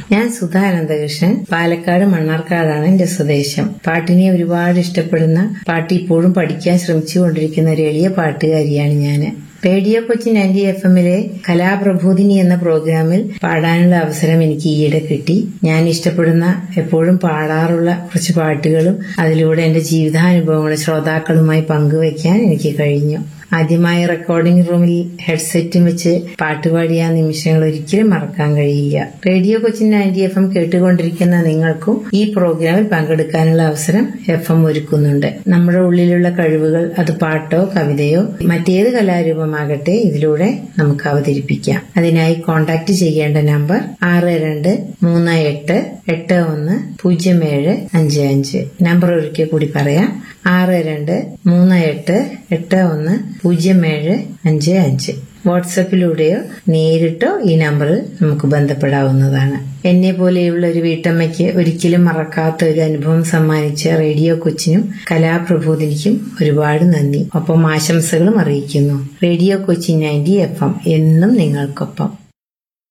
ഞാൻ സുധാ അനന്തകൃഷ്ണൻ പാലക്കാട് മണ്ണാർക്കാടാണ് എന്റെ സ്വദേശം പാട്ടിനെ ഒരുപാട് ഇഷ്ടപ്പെടുന്ന പാട്ട് ഇപ്പോഴും പഠിക്കാൻ ശ്രമിച്ചുകൊണ്ടിരിക്കുന്ന ഒരു എളിയ പാട്ടുകാരിയാണ് ഞാൻ റേഡിയോ കൊച്ചി നയൻറ്റി എഫ് എമ്മിലെ കലാപ്രബോധിനി എന്ന പ്രോഗ്രാമിൽ പാടാനുള്ള അവസരം എനിക്ക് ഈയിടെ കിട്ടി ഞാൻ ഇഷ്ടപ്പെടുന്ന എപ്പോഴും പാടാറുള്ള കുറച്ച് പാട്ടുകളും അതിലൂടെ എന്റെ ജീവിതാനുഭവങ്ങളും ശ്രോതാക്കളുമായി പങ്കുവയ്ക്കാൻ എനിക്ക് കഴിഞ്ഞു ആദ്യമായി റെക്കോർഡിംഗ് റൂമിൽ ഹെഡ്സെറ്റും വെച്ച് പാട്ടുപാടിയ ആ നിമിഷങ്ങൾ ഒരിക്കലും മറക്കാൻ കഴിയില്ല radio Cochin ninety F M കേട്ടുകൊണ്ടിരിക്കുന്ന നിങ്ങൾക്കും ഈ പ്രോഗ്രാമിൽ പങ്കെടുക്കാനുള്ള അവസരം എഫ് എം ഒരുക്കുന്നുണ്ട് നമ്മുടെ ഉള്ളിലുള്ള കഴിവുകൾ അത് പാട്ടോ കവിതയോ മറ്റേത് കലാരൂപമാകട്ടെ ഇതിലൂടെ നമുക്ക് അവതരിപ്പിക്കാം അതിനായി കോൺടാക്ട് ചെയ്യേണ്ട നമ്പർ ആറ് രണ്ട് മൂന്ന് എട്ട് എട്ട് ഒന്ന് പൂജ്യം ഏഴ് അഞ്ച് അഞ്ച് നമ്പർ ഒരിക്കൽ കൂടി പറയാം ആറ് രണ്ട് മൂന്ന് എട്ട് എട്ട് ഒന്ന് പൂജ്യം ഏഴ് അഞ്ച് അഞ്ച് വാട്സപ്പിലൂടെയോ നേരിട്ടോ ഈ നമ്പറിൽ നമുക്ക് ബന്ധപ്പെടാവുന്നതാണ് എന്നെ പോലെയുള്ള ഒരു വീട്ടമ്മയ്ക്ക് ഒരിക്കലും മറക്കാത്ത ഒരു അനുഭവം സമ്മാനിച്ച റേഡിയോ കൊച്ചിനും കലാപ്രബോധിനിക്കും ഒരുപാട് നന്ദി ഒപ്പം ആശംസകളും അറിയിക്കുന്നു radio Kochi ninety F M എന്നും നിങ്ങൾക്കൊപ്പം